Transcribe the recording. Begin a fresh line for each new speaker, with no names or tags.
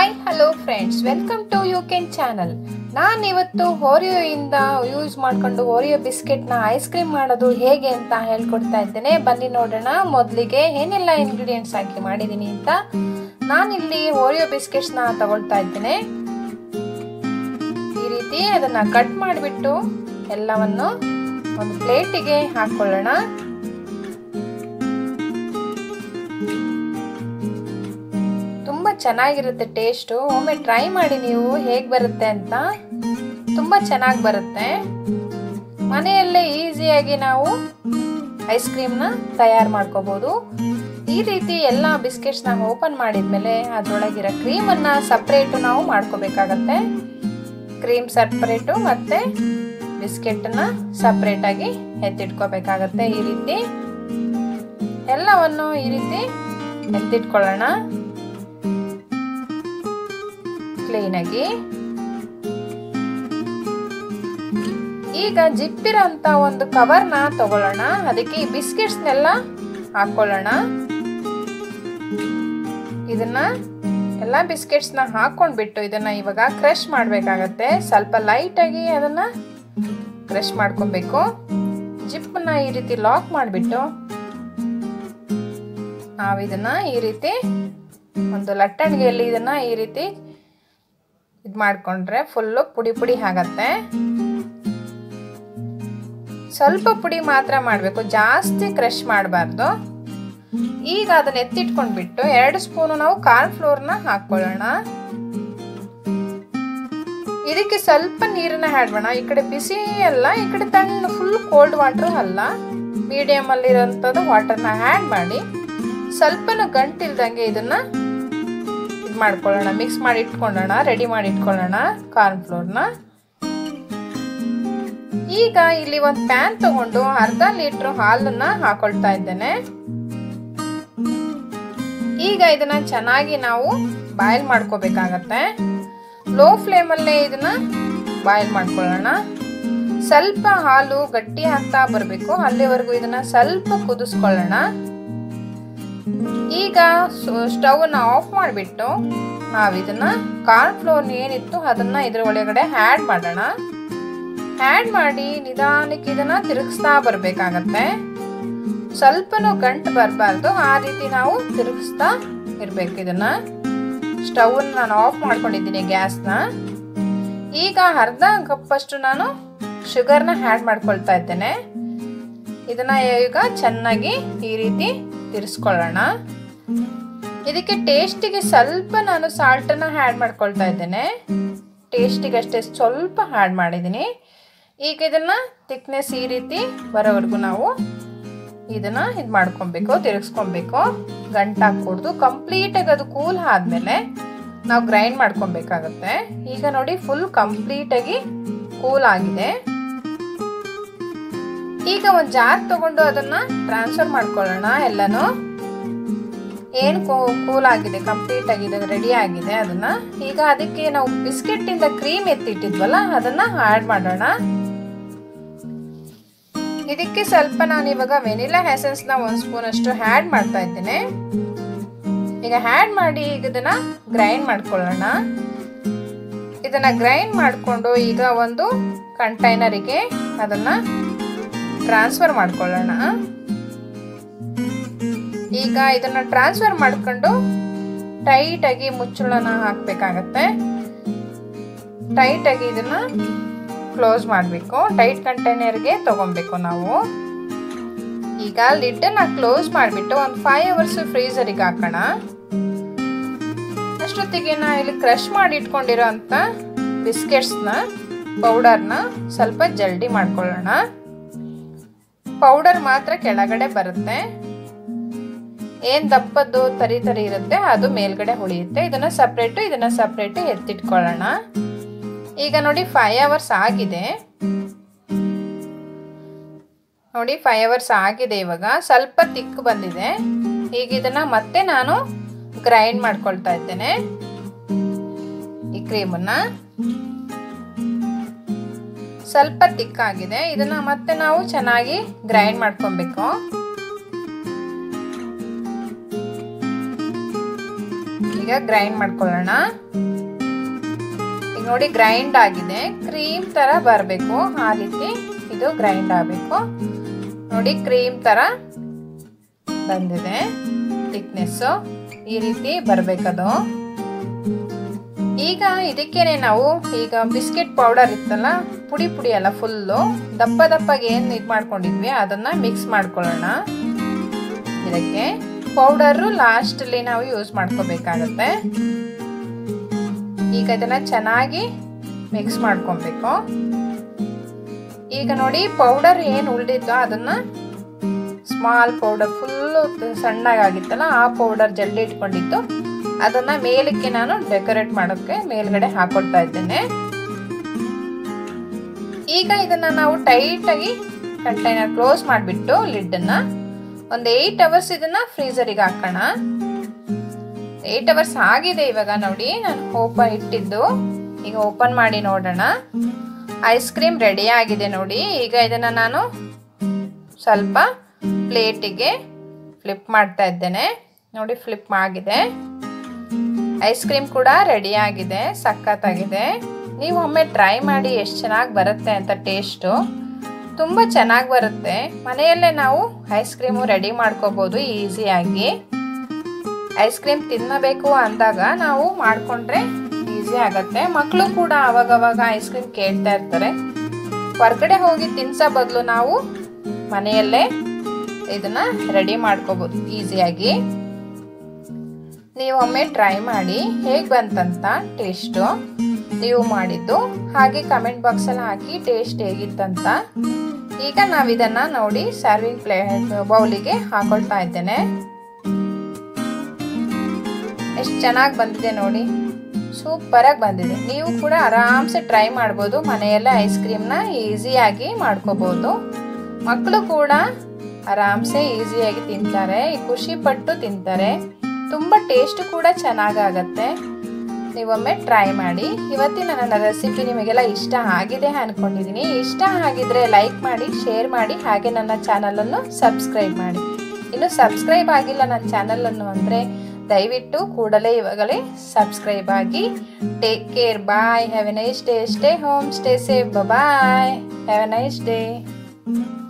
hi hello friends welcome to you can channel ನಾನು ಇವತ್ತು Oreo ಇಂದ ಯೂಸ್ ಮಾಡ್ಕೊಂಡು ಓರಿಯೋ ಬಿಸ್ಕೆಟ್ನ ಐಸ್ ಕ್ರೀಮ್ ಮಾಡೋದು ಹೇಗೆ ಅಂತ ಹೇಳ್ಕೊಡ್ತಾ ಇದ್ದೇನೆ ಬನ್ನಿ ನೋಡೋಣ ಮೊದಲಿಗೆ ಏನೆಲ್ಲ ಇಂಗ್ರೀಡಿಯೆಂಟ್ಸ್ ಹಾಕಿ ಮಾಡಿದ್ದೀನಿ ಅಂತ ನಾನಿಲ್ಲಿ ಓರಿಯೋ ಬಿಸ್ಕೆಟ್ಸ್ನ ತಗೊಳ್ತಾ ಇದ್ದೇನೆ ಈ ರೀತಿ ಅದನ್ನ ಕಟ್ ಮಾಡಿಬಿಟ್ಟು ಎಲ್ಲವನ್ನು ಒಂದು ಪ್ಲೇಟಿಗೆ ಹಾಕೊಳ್ಳೋಣ ತುಂಬ ಚೆನ್ನಾಗಿರುತ್ತೆ ಟೇಸ್ಟು ಒಮ್ಮೆ ಟ್ರೈ ಮಾಡಿ ನೀವು ಹೇಗೆ ಬರುತ್ತೆ ಅಂತ ತುಂಬ ಚೆನ್ನಾಗಿ ಬರುತ್ತೆ ಮನೆಯಲ್ಲೇ ಈಸಿಯಾಗಿ ನಾವು ಐಸ್ ಕ್ರೀಮ್ನ ತಯಾರು ಮಾಡ್ಕೋಬೋದು ಈ ರೀತಿ ಎಲ್ಲ ಬಿಸ್ಕೆಟ್ಸ್ನ ಓಪನ್ ಮಾಡಿದ್ಮೇಲೆ ಅದರೊಳಗಿರೋ ಕ್ರೀಮನ್ನು ಸಪ್ರೇಟು ನಾವು ಮಾಡ್ಕೋಬೇಕಾಗತ್ತೆ ಕ್ರೀಮ್ ಸಪ್ರೇಟು ಮತ್ತು ಬಿಸ್ಕೆಟನ್ನು ಸಪ್ರೇಟಾಗಿ ಎತ್ತಿಟ್ಕೋಬೇಕಾಗತ್ತೆ ಈ ರೀತಿ ಎಲ್ಲವನ್ನು ಈ ರೀತಿ ಎತ್ತಿಟ್ಕೊಳ್ಳೋಣ ಕ್ಲೀನಾಗಿ ಈಗ ಜಿಪ್ಪಿರೋಂಥ ಒಂದು ಕವರ್ನ ತಗೊಳ್ಳೋಣ ಅದಕ್ಕೆ ಈ ಬಿಸ್ಕೆಟ್ಸ್ನೆಲ್ಲ ಹಾಕೊಳ್ಳೋಣ ಇದನ್ನ ಎಲ್ಲ ಬಿಸ್ಕೆಟ್ಸ್ನ ಹಾಕೊಂಡ್ಬಿಟ್ಟು ಇದನ್ನ ಇವಾಗ ಕ್ರಷ್ ಮಾಡಬೇಕಾಗತ್ತೆ ಸ್ವಲ್ಪ ಲೈಟಾಗಿ ಅದನ್ನ ಕ್ರಷ್ ಮಾಡ್ಕೊಬೇಕು ಜಿಪ್ಪನ್ನ ಈ ರೀತಿ ಲಾಕ್ ಮಾಡಿಬಿಟ್ಟು ನಾವು ಇದನ್ನ ಈ ರೀತಿ ಒಂದು ಲಟ್ಟಣಿಗೆಯಲ್ಲಿ ಇದನ್ನ ಈ ರೀತಿ ಇದು ಮಾಡಿಕೊಂಡ್ರೆ ಫುಲ್ಲು ಪುಡಿ ಪುಡಿ ಆಗತ್ತೆ ಸ್ವಲ್ಪ ಪುಡಿ ಮಾತ್ರ ಮಾಡಬೇಕು ಜಾಸ್ತಿ ಕ್ರಷ್ ಮಾಡಬಾರ್ದು ಈಗ ಅದನ್ನ ಎತ್ತಿಟ್ಕೊಂಡ್ಬಿಟ್ಟು ಎರಡು ಸ್ಪೂನು ನಾವು ಕಾರ್ನ್ ಫ್ಲೋರ್ನ ಹಾಕೊಳ್ಳೋಣ ಇದಕ್ಕೆ ಸ್ವಲ್ಪ ನೀರನ್ನ ಹಾಡ್ಬೋಣ ಈ ಕಡೆ ಬಿಸಿ ಅಲ್ಲ ಈ ಕಡೆ ತಣ್ಣ ಫುಲ್ ಕೋಲ್ಡ್ ವಾಟರ್ ಅಲ್ಲ ಮೀಡಿಯಮ್ ಅಲ್ಲಿರೋಂಥದ್ದು ವಾಟರ್ನ ಆ್ಯಡ್ ಮಾಡಿ ಸ್ವಲ್ಪನೂ ಗಂಟಿಲ್ದಂಗೆ ಇದನ್ನ ಇದು ಮಾಡ್ಕೊಳ್ಳೋಣ ಮಿಕ್ಸ್ ಮಾಡಿ ಇಟ್ಕೊಳ್ಳೋಣ ರೆಡಿ ಮಾಡಿ ಇಟ್ಕೊಳ್ಳೋಣ ಕಾರ್ನ್ ಫ್ಲೋರ್ನ ಈಗ ಇಲ್ಲಿ ಒಂದು ಪ್ಯಾನ್ ತಗೊಂಡು ಅರ್ಧ ಲೀಟ್ರ್ ಹಾಲನ್ನ ಹಾಕೊಳ್ತಾ ಇದ್ದೇನೆ ಈಗ ಇದನ್ನ ಚೆನ್ನಾಗಿ ನಾವು ಬಾಯ್ಲ್ ಮಾಡ್ಕೋಬೇಕಾಗತ್ತೆ ಲೋ ಫ್ಲೇಮಲ್ಲೇ ಇದನ್ನ ಬಾಯ್ಲ್ ಮಾಡ್ಕೊಳ್ಳೋಣ ಸ್ವಲ್ಪ ಹಾಲು ಗಟ್ಟಿ ಆಗ್ತಾ ಬರಬೇಕು ಅಲ್ಲಿವರೆಗೂ ಇದನ್ನ ಸ್ವಲ್ಪ ಕುದಿಸ್ಕೊಳ್ಳೋಣ ಈಗ ಸ್ಟವ್ನ ಆಫ್ ಮಾಡಿಬಿಟ್ಟು ನಾವು ಇದನ್ನ ಕಾರ್ನ್ ಫ್ಲೋರ್ ಏನಿತ್ತು ಅದನ್ನ ಇದ್ರ ಒಳಗಡೆ ಆ್ಯಡ್ ಮಾಡೋಣ ಆ್ಯಡ್ ಮಾಡಿ ನಿಧಾನಕ್ಕೆ ಇದನ್ನ ತಿರುಗಿಸ್ತಾ ಬರಬೇಕಾಗತ್ತೆ ಸ್ವಲ್ಪನೂ ಗಂಟು ಬರಬಾರ್ದು ಆ ರೀತಿ ನಾವು ತಿರುಗಿಸ್ತಾ ಇರಬೇಕು ಇದನ್ನ ಸ್ಟವ್ನ ನಾನು ಆಫ್ ಮಾಡ್ಕೊಂಡಿದ್ದೀನಿ ಗ್ಯಾಸ್ನ ಈಗ ಅರ್ಧ ಕಪ್ಪಷ್ಟು ನಾನು ಶುಗರ್ನ ಆ್ಯಡ್ ಮಾಡ್ಕೊಳ್ತಾ ಇದ್ದೇನೆ ಇದನ್ನ ಈಗ ಚೆನ್ನಾಗಿ ಈ ರೀತಿ ತಿರ್ಸ್ಕೊಳ್ಳೋಣ ಇದಕ್ಕೆ ಟೇಸ್ಟಿಗೆ ಸ್ವಲ್ಪ ನಾನು ಸಾಲ್ಟನ್ನು ಆ್ಯಡ್ ಮಾಡ್ಕೊಳ್ತಾ ಇದ್ದೇನೆ ಟೇಸ್ಟಿಗೆ ಅಷ್ಟೇ ಸ್ವಲ್ಪ ಆ್ಯಡ್ ಮಾಡಿದ್ದೀನಿ ಈಗ ಇದನ್ನ ತಿಕ್ನೆಸ್ ಈ ರೀತಿ ಬರೋವರೆಗೂ ನಾವು ಇದನ್ನ ಇದು ಮಾಡ್ಕೊಬೇಕು ತಿರುಗಿಸ್ಕೊಬೇಕು ಗಂಟು ಹಾಕ್ಕೊಡ್ದು ಕಂಪ್ಲೀಟಾಗಿ ಅದು ಕೂಲ್ ಆದಮೇಲೆ ನಾವು ಗ್ರೈಂಡ್ ಮಾಡ್ಕೊಬೇಕಾಗತ್ತೆ ಈಗ ನೋಡಿ ಫುಲ್ ಕಂಪ್ಲೀಟಾಗಿ ಕೂಲ್ ಆಗಿದೆ ಈಗ ಒಂದು ಜಾರ್ ತಗೊಂಡು ಅದನ್ನ ಟ್ರಾನ್ಸ್ಫರ್ ಮಾಡ್ಕೊಳ್ಳೋಣ ಎಲ್ಲನೂ ಏನು ಕೂಲ್ ಆಗಿದೆ ಕಂಪ್ಲೀಟ್ ಆಗಿದೆ ರೆಡಿ ಆಗಿದೆ ಅದನ್ನ ಈಗ ಅದಕ್ಕೆ ನಾವು ಬಿಸ್ಕೆಟ್ ಇಂದ ಕ್ರೀಮ್ ಎತ್ತಿಟ್ಟಿದ್ವಲ್ಲ ಅದನ್ನ ಆಡ್ ಮಾಡೋಣ ಇದಕ್ಕೆ ಸ್ವಲ್ಪ ನಾನು ಇವಾಗ ವೆನಿಲಾ ಎಸೆನ್ಸ್ ನ ಒಂದ್ ಸ್ಪೂನ್ ಅಷ್ಟು ಆ್ಯಡ್ ಮಾಡ್ತಾ ಇದ್ದೇನೆ ಈಗ ಆ್ಯಡ್ ಮಾಡಿ ಈಗ ಇದನ್ನ ಗ್ರೈಂಡ್ ಮಾಡ್ಕೊಳ್ಳೋಣ ಇದನ್ನ ಗ್ರೈಂಡ್ ಮಾಡಿಕೊಂಡು ಈಗ ಒಂದು ಕಂಟೈನರಿಗೆ ಅದನ್ನ ಟ್ರಾನ್ಸ್ಫರ್ ಮಾಡ್ಕೊಳ್ಳೋಣ ಈಗ ಇದನ್ನ ಟ್ರಾನ್ಸ್ಫರ್ ಮಾಡ್ಕೊಂಡು ಟೈಟಾಗಿ ಮುಚ್ಚಳನ ಹಾಕಬೇಕಾಗತ್ತೆ ಟೈಟಾಗಿ ಇದನ್ನ ಕ್ಲೋಸ್ ಮಾಡಬೇಕು ಟೈಟ್ ಕಂಟೈನರ್ಗೆ ತಗೊಬೇಕು ನಾವು ಈಗ ಲಿಡ್ಡನ್ನ ಕ್ಲೋಸ್ ಮಾಡಿಬಿಟ್ಟು ಒಂದು ಫೈವ್ ಅವರ್ಸ್ ಫ್ರೀಸರಿಗೆ ಹಾಕೋಣ ಅಷ್ಟೊತ್ತಿಗೆ ನಾ ಇಲ್ಲಿ ಕ್ರಷ್ ಮಾಡಿ ಇಟ್ಕೊಂಡಿರೋ ಅಂಥ ಬಿಸ್ಕೆಟ್ಸ್ನ ಪೌಡರ್ನ ಸ್ವಲ್ಪ ಜಲ್ದಿ ಮಾಡ್ಕೊಳ್ಳೋಣ ಪೌಡರ್ ಮಾತ್ರ ಕೆಳಗಡೆ ಬರುತ್ತೆ ಏನ್ ದಪ್ಪದ್ದು ತರಿ ತರಿ ಇರುತ್ತೆ ಅದು ಮೇಲ್ಗಡೆ ಉಳಿಯುತ್ತೆ ಇದನ್ನ ಸಪ್ರೇಟು ಇದನ್ನ ಸಪ್ರೇಟು ಎತ್ತಿಟ್ಕೊಳ್ಳೋಣ ಈಗ ನೋಡಿ ಫೈವ್ ಅವರ್ಸ್ ಆಗಿದೆ ನೋಡಿ ಫೈವ್ ಅವರ್ಸ್ ಆಗಿದೆ ಇವಾಗ ಸ್ವಲ್ಪ ತಿಕ್ ಬಂದಿದೆ ಈಗ ಇದನ್ನ ಮತ್ತೆ ನಾನು ಗ್ರೈಂಡ್ ಮಾಡ್ಕೊಳ್ತಾ ಇದ್ದೇನೆ ಈ ಕ್ರೀಮನ್ನ ಸ್ವಲ್ಪ ತಿಕ್ಕಾಗಿದೆ ಇದನ್ನ ಮತ್ತೆ ನಾವು ಚೆನ್ನಾಗಿ ಗ್ರೈಂಡ್ ಮಾಡ್ಕೊಬೇಕು ಈಗ ಈಗ ಗ್ರೈಂಡ್ ಮಾಡ್ಕೊಳ್ಳೋಣ ಈಗ ನೋಡಿ ಗ್ರೈಂಡ್ ಆಗಿದೆ ಕ್ರೀಮ್ ತರ ಬರಬೇಕು ಆ ರೀತಿ ಇದು ಗ್ರೈಂಡ್ ಆಗಬೇಕು ನೋಡಿ ಕ್ರೀಮ್ ತರ ಬಂದಿದೆ ಥಿಕ್ನೆಸ್ಸು ಈ ರೀತಿ ಬರಬೇಕದು ಈಗ ಇದಕ್ಕೇನೆ ನಾವು ಈಗ ಬಿಸ್ಕೆಟ್ ಪೌಡರ್ ಇತ್ತಲ್ಲ ಪುಡಿ ಪುಡಿ ಅಲ್ಲ ಫುಲ್ಲು ದಪ್ಪ ದಪ್ಪಗೆ ಏನು ಇದು ಮಾಡ್ಕೊಂಡಿದ್ವಿ ಅದನ್ನ ಮಿಕ್ಸ್ ಮಾಡ್ಕೊಳ್ಳೋಣ ಇದಕ್ಕೆ ಪೌಡರು ಲಾಸ್ಟಲ್ಲಿ ನಾವು ಯೂಸ್ ಮಾಡ್ಕೋಬೇಕಾಗತ್ತೆ ಈಗ ಇದನ್ನ ಚೆನ್ನಾಗಿ ಮಿಕ್ಸ್ ಮಾಡ್ಕೊಬೇಕು ಈಗ ನೋಡಿ ಪೌಡರ್ ಏನು ಉಳಿದಿತ್ತೋ ಅದನ್ನ ಸ್ಮಾಲ್ ಪೌಡರ್ ಫುಲ್ಲು ಸಣ್ಣಗಾಗಿತ್ತಲ್ಲ ಆ ಪೌಡರ್ ಜಲ್ದಿ ಇಟ್ಕೊಂಡಿತ್ತು ಅದನ್ನ ಮೇಲಕ್ಕೆ ನಾನು ಡೆಕೋರೇಟ್ ಮಾಡೋಕ್ಕೆ ಮೇಲ್ಗಡೆ ಹಾಕೊಳ್ತಾ ಇದ್ದೇನೆ ಈಗ ಇದನ್ನ ನಾವು ಟೈಟ್ ಆಗಿ ಕಂಟೈನರ್ ಕ್ಲೋಸ್ ಮಾಡಿಬಿಟ್ಟು ಲಿಡ್ಡನ್ನ ಒಂದು ಏಯ್ಟ್ ಅವರ್ಸ್ ಇದನ್ನ ಫ್ರೀಸರಿಗೆ ಹಾಕೋಣ ಏಯ್ಟ್ ಅವರ್ಸ್ ಆಗಿದೆ ಇವಾಗ ನೋಡಿ ನಾನು ಓಪನ್ ಇಟ್ಟಿದ್ದು ಈಗ ಓಪನ್ ಮಾಡಿ ನೋಡೋಣ ಐಸ್ ಕ್ರೀಮ್ ರೆಡಿ ಆಗಿದೆ ನೋಡಿ ಈಗ ಇದನ್ನ ನಾನು ಸ್ವಲ್ಪ ಪ್ಲೇಟಿಗೆ ಫ್ಲಿಪ್ ಮಾಡ್ತಾ ಇದ್ದೇನೆ ನೋಡಿ ಫ್ಲಿಪ್ ಆಗಿದೆ ಐಸ್ ಕ್ರೀಮ್ ಕೂಡ ರೆಡಿ ಆಗಿದೆ ಸಖತ್ತಾಗಿದೆ ನೀವು ಒಮ್ಮೆ ಟ್ರೈ ಮಾಡಿ ಎಷ್ಟು ಚೆನ್ನಾಗಿ ಬರುತ್ತೆ ಅಂತ ಟೇಸ್ಟು ತುಂಬ ಚೆನ್ನಾಗಿ ಬರುತ್ತೆ ಮನೆಯಲ್ಲೇ ನಾವು ಐಸ್ ಕ್ರೀಮು ರೆಡಿ ಮಾಡ್ಕೋಬೋದು ಈಸಿಯಾಗಿ ಐಸ್ ಕ್ರೀಮ್ ತಿನ್ನಬೇಕು ಅಂದಾಗ ನಾವು ಮಾಡಿಕೊಂಡ್ರೆ ಈಸಿ ಆಗುತ್ತೆ ಮಕ್ಕಳು ಕೂಡ ಅವಾಗವಾಗ ಐಸ್ ಕ್ರೀಮ್ ಕೇಳ್ತಾ ಇರ್ತಾರೆ ಹೊರ್ಗಡೆ ಹೋಗಿ ತಿನ್ಸೋ ಬದಲು ನಾವು ಮನೆಯಲ್ಲೇ ಇದನ್ನ ರೆಡಿ ಮಾಡ್ಕೋಬೋದು ಈಸಿಯಾಗಿ ನೀವು ಒಮ್ಮೆ ಟ್ರೈ ಮಾಡಿ ಹೇಗೆ ಬಂತಂತ ಟೇಸ್ಟು ನೀವು ಮಾಡಿದ್ದು ಹಾಗೆ ಕಮೆಂಟ್ ಬಾಕ್ಸಲ್ಲಿ ಹಾಕಿ ಟೇಸ್ಟ್ ಹೇಗಿತ್ತಂತ ಈಗ ನಾವು ಇದನ್ನ ನೋಡಿ ಸರ್ವಿಂಗ್ ಪ್ಲೇಟ್ ಬೌಲಿಗೆ ಹಾಕೊಳ್ತಾ ಇದ್ದೇನೆ ಎಷ್ಟು ಚೆನ್ನಾಗಿ ಬಂದಿದೆ ನೋಡಿ ಸೂಪರಾಗಿ ಬಂದಿದೆ ನೀವು ಕೂಡ ಆರಾಮ್ಸೆ ಟ್ರೈ ಮಾಡ್ಬೋದು ಮನೆಯಲ್ಲೇ ಐಸ್ ಕ್ರೀಮ್ನ ಈಸಿಯಾಗಿ ಮಾಡ್ಕೋಬೋದು ಮಕ್ಕಳು ಕೂಡ ಆರಾಮ್ಸೆ ಈಸಿಯಾಗಿ ತಿಂತಾರೆ ಖುಷಿ ಪಟ್ಟು ತಿಂತಾರೆ ತುಂಬ ಟೇಸ್ಟ್ ಕೂಡ ಚೆನ್ನಾಗಾಗತ್ತೆ ನೀವೊಮ್ಮೆ ಟ್ರೈ ಮಾಡಿ ಇವತ್ತಿನ ನನ್ನ ರೆಸಿಪಿ ನಿಮಗೆಲ್ಲ ಇಷ್ಟ ಆಗಿದೆ ಅಂದ್ಕೊಂಡಿದ್ದೀನಿ ಇಷ್ಟ ಆಗಿದ್ರೆ ಲೈಕ್ ಮಾಡಿ ಶೇರ್ ಮಾಡಿ ಹಾಗೆ ನನ್ನ ಚಾನಲನ್ನು ಸಬ್ಸ್ಕ್ರೈಬ್ ಮಾಡಿ ಇನ್ನು ಸಬ್ಸ್ಕ್ರೈಬ್ ಆಗಿಲ್ಲ ನನ್ನ ಚಾನಲನ್ನು ಅಂದರೆ ದಯವಿಟ್ಟು ಕೂಡಲೇ ಇವಾಗಲೇ ಸಬ್ಸ್ಕ್ರೈಬ್ ಆಗಿ take care bye have a nice day stay home stay safe bye have a nice day